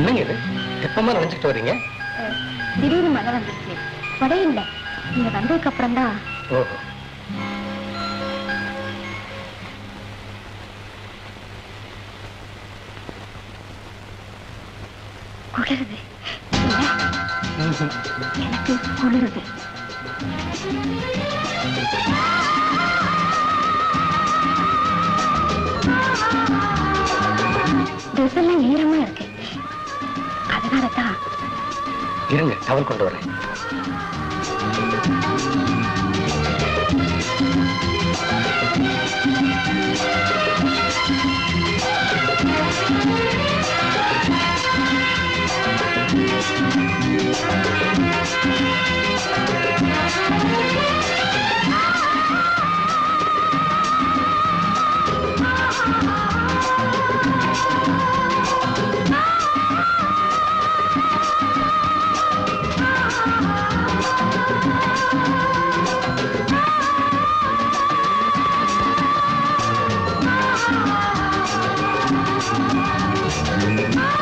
என்னங்க இது எப்பமா நினைச்சிட்டு வர்றீங்க அஹ், திடீர்னு மழை வந்துருச்சு கொடை இல்லை நீங்க வந்ததுக்கு அப்புறம் தான் ஓஹோ குளிருது இல்ல, எனக்கு குளிருது ட்ரெஸ் எல்லாம் ஈரமா இருக்கு அதனால தான் இருங்க டவல் கொண்டு வரேன் ஆ